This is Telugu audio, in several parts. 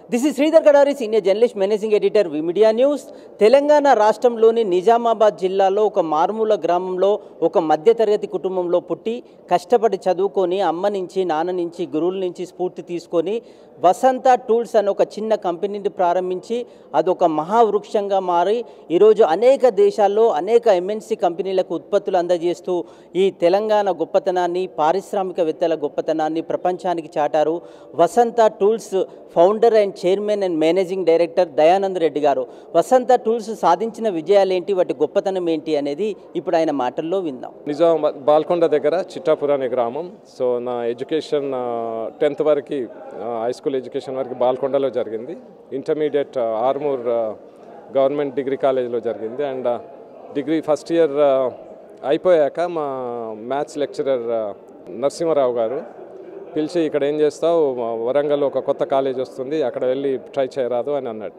This is Sridhar Kadari senior journalist managing editor V media news Telangana రాష్ట్రంలోని నిజామాబాద్ జిల్లాలో ఒక మారుమూల గ్రామంలో ఒక మధ్యతరగతి కుటుంబంలో పుట్టి కష్టపడి చదువుకొని అమ్మ నుంచి నాన్న నుంచి గురువుల నుంచి స్ఫూర్తి తీసుకొని వసంత టూల్స్ అనే ఒక చిన్న కంపెనీని ప్రారంభించి అదొక మహావృక్షంగా మారి ఈరోజు అనేక దేశాల్లో అనేక ఎంఎన్సి కంపెనీలకు ఉత్పత్తులు అందజేస్తూ ఈ తెలంగాణ గొప్పతనాన్ని పారిశ్రామికవేత్తల గొప్పతనాన్ని ప్రపంచానికి చాటారు Vasantha tools founder and chairman and managing director Dayanand Reddy garu Vasantha tools సాధించిన విజయాలేంటి వాటి గొప్పతనం ఏంటి అనేది ఇప్పుడు ఆయన మాటల్లో విందాం నిజామాబాద్ బాల్కొండ దగ్గర చిట్టాపుర అనే గ్రామం సో నా ఎడ్యుకేషన్ టెన్త్ వరకు హై స్కూల్ ఎడ్యుకేషన్ వరకు బాల్కొండలో జరిగింది ఇంటర్మీడియట్ ఆర్మూర్ గవర్నమెంట్ డిగ్రీ కాలేజ్లో జరిగింది అండ్ డిగ్రీ ఫస్ట్ ఇయర్ అయిపోయాక మా మ్యాథ్స్ లెక్చరర్ నరసింహారావు గారు పిలిచి ఇక్కడ ఏం చేస్తావు వరంగల్ ఒక కొత్త కాలేజ్ వస్తుంది అక్కడ వెళ్ళి ట్రై చేయరాదు అని అన్నాడు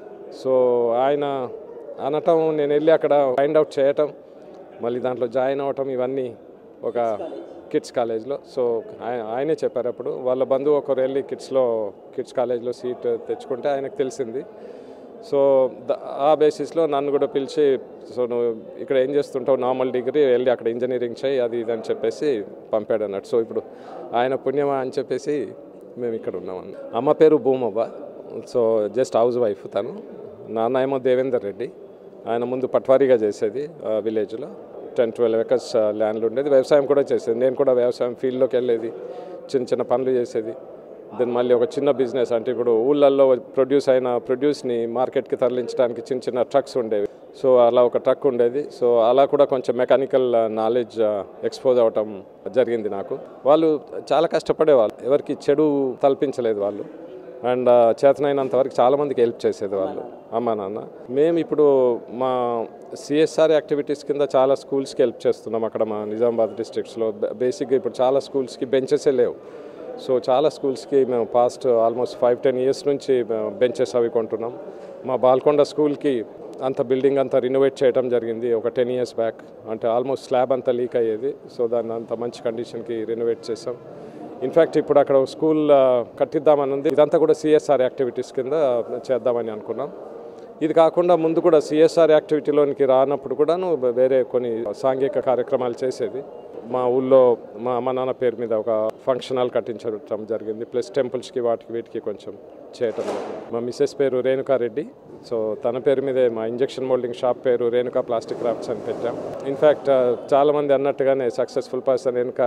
సో ఆయన అనటం నేను వెళ్ళి అక్కడ ఫైండ్ అవుట్ చేయటం మళ్ళీ దాంట్లో జాయిన్ అవ్వటం ఇవన్నీ ఒక కిడ్స్ కాలేజ్లో సో ఆయ- ఆయనే చెప్పారు అప్పుడు వాళ్ళ బంధువు ఒకరు వెళ్ళి కిడ్స్లో కిడ్స్ కాలేజ్లో సీట్ తెచ్చుకుంటే ఆయనకు తెలిసింది సో ద- ఆ బేసిస్లో నన్ను కూడా పిలిచి సో నువ్వు ఇక్కడ ఏం చేస్తుంటావు నార్మల్ డిగ్రీ వెళ్ళి అక్కడ ఇంజనీరింగ్ చేయి అది ఇది అని చెప్పేసి పంపాడు అన్నట్టు సో ఇప్పుడు ఆయన పుణ్యమా అని చెప్పేసి మేము ఇక్కడ ఉన్నామన్న అమ్మ పేరు Bhumavva so just housewife తను నాన్న ఏమో దేవేందర్ రెడ్డి ఆయన ముందు పట్వారీగా చేసేది విలేజ్లో టెన్ ట్వెల్వ్ ఎకర్స్ ల్యాండ్లు ఉండేది వ్యవసాయం కూడా చేసేది నేను కూడా వ్యవసాయం ఫీల్డ్లోకి వెళ్ళేది చిన్న చిన్న పనులు చేసేది దెన్ మళ్ళీ ఒక చిన్న బిజినెస్ అంటే ఇప్పుడు ఊళ్ళల్లో ప్రొడ్యూస్ అయిన ప్రొడ్యూస్ని మార్కెట్కి తరలించడానికి చిన్న చిన్న ట్రక్స్ ఉండేవి సో అలా ఒక ట్రక్ ఉండేది సో అలా కూడా కొంచెం మెకానికల్ నాలెడ్జ్ ఎక్స్పోజ్ అవ్వటం జరిగింది నాకు వాళ్ళు చాలా కష్టపడేవాళ్ళు ఎవరికి చెడు తలపించలేదు వాళ్ళు అండ్ చేతనైనంత వరకు చాలామందికి హెల్ప్ చేసేది వాళ్ళు అమ్మ నాన్న మేము ఇప్పుడు మా సిఎస్ఆర్ యాక్టివిటీస్ కింద చాలా స్కూల్స్కి హెల్ప్ చేస్తున్నాం అక్కడ మా నిజామాబాద్ డిస్ట్రిక్ట్స్లో బేసిక్గా ఇప్పుడు చాలా స్కూల్స్కి బెంచెసే లేవు సో చాలా స్కూల్స్కి మేము past almost five ten years నుంచి బెంచెస్ అవి కొంటున్నాం మా బాల్కొండ స్కూల్కి అంత బిల్డింగ్ అంతా రినోవేట్ చేయడం జరిగింది ఒక టెన్ ఇయర్స్ బ్యాక్ అంటే ఆల్మోస్ట్ స్లాబ్ అంతా లీక్ అయ్యేది సో దాన్ని అంత మంచి కండిషన్కి రినోవేట్ చేసాం ఇన్ఫ్యాక్ట్ ఇప్పుడు అక్కడ ఒక స్కూల్ ఆ, కట్టిద్దామని ఉంది ఇదంతా కూడా సిఎస్ఆర్ యాక్టివిటీస్ కింద చేద్దామని అనుకున్నాం ఇది కాకుండా ముందు కూడా సిఎస్ఆర్ యాక్టివిటీలోనికి రానప్పుడు కూడాను వేరే కొన్ని సాంఘిక కార్యక్రమాలు చేసేది మా ఊళ్ళో మా అమ్మ నాన్న పేరు మీద ఒక ఫంక్షన్ హాల్ కట్టించడం జరిగింది ప్లస్ టెంపుల్స్కి వాటికి వీటికి కొంచెం చేయటం జరిగింది. మా మిస్సెస్ పేరు రేణుకారెడ్డి సో తన పేరు మీదే మా ఇంజెక్షన్ మోల్డింగ్ షాప్ పేరు రేణుకా ప్లాస్టిక్ క్రాఫ్ట్స్ అని పెట్టాం ఇన్ఫ్యాక్ట్ చాలామంది అన్నట్టుగానే సక్సెస్ఫుల్ పర్సన్ వెనుక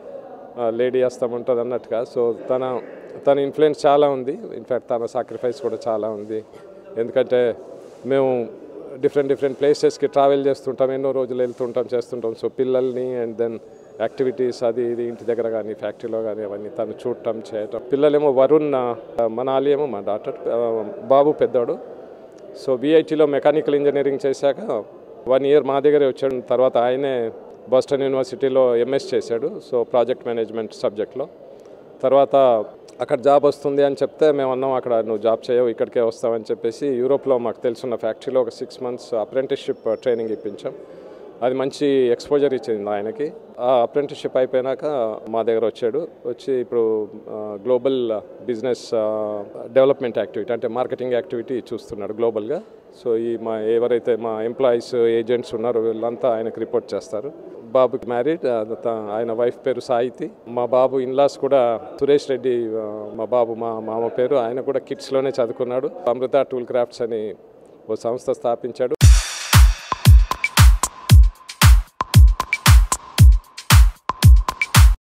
లేడీ హస్తం ఉంటుంది అన్నట్టుగా సో తన తన ఇన్ఫ్లుయెన్స్ చాలా ఉంది ఇన్ఫ్యాక్ట్ తన సాక్రిఫైస్ కూడా చాలా ఉంది ఎందుకంటే మేము డిఫరెంట్ డిఫరెంట్ ప్లేసెస్కి ట్రావెల్ చేస్తుంటాం ఎన్నో రోజులు వెళ్తుంటాం చేస్తుంటాం సో పిల్లల్ని అండ్ దెన్ యాక్టివిటీస్ అది ఇది ఇంటి దగ్గర కానీ ఫ్యాక్టరీలో కానీ అవన్నీ తను చూడటం చేయటం పిల్లలేమో వరుణ్ ఆ, మనాలి ఏమో మా డాక్టర్ బాబు పెద్దోడు సో విఐటీలో మెకానికల్ ఇంజనీరింగ్ చేశాక వన్ ఇయర్ మా దగ్గరే వచ్చాడు తర్వాత ఆయనే బోస్టన్ యూనివర్సిటీలో ఎంఎస్ చేశాడు సో ప్రాజెక్ట్ మేనేజ్మెంట్ సబ్జెక్ట్లో తర్వాత అక్కడ జాబ్ వస్తుంది అని చెప్తే మేము అన్నాం అక్కడ నువ్వు జాబ్ చేయవు ఇక్కడికే వస్తావని చెప్పేసి యూరోప్లో మాకు తెలుసున్న ఫ్యాక్టరీలో ఒక సిక్స్ మంత్స్ అప్రెంటిస్షిప్ ట్రైనింగ్ ఇప్పించాం అది మంచి ఎక్స్పోజర్ ఇచ్చింది ఆయనకి ఆ అప్రెంటిస్షిప్ అయిపోయినాక మా దగ్గర వచ్చాడు వచ్చి ఇప్పుడు గ్లోబల్ బిజినెస్ డెవలప్మెంట్ యాక్టివిటీ అంటే మార్కెటింగ్ యాక్టివిటీ చూస్తున్నాడు గ్లోబల్గా సో ఈ మా ఎవరైతే మా ఎంప్లాయీస్ ఏజెంట్స్ ఉన్నారో వీళ్ళంతా ఆయనకు రిపోర్ట్ చేస్తారు బాబుకి మ్యారీడ్ ఆయన వైఫ్ పేరు సాయితి మా బాబు ఇన్లాస్ కూడా సురేష్ రెడ్డి ఆ, మా బాబు మా మామ పేరు ఆయన కూడా కిడ్స్లోనే చదువుకున్నాడు అమృత టూల్ క్రాఫ్ట్స్ అని ఓ సంస్థ స్థాపించాడు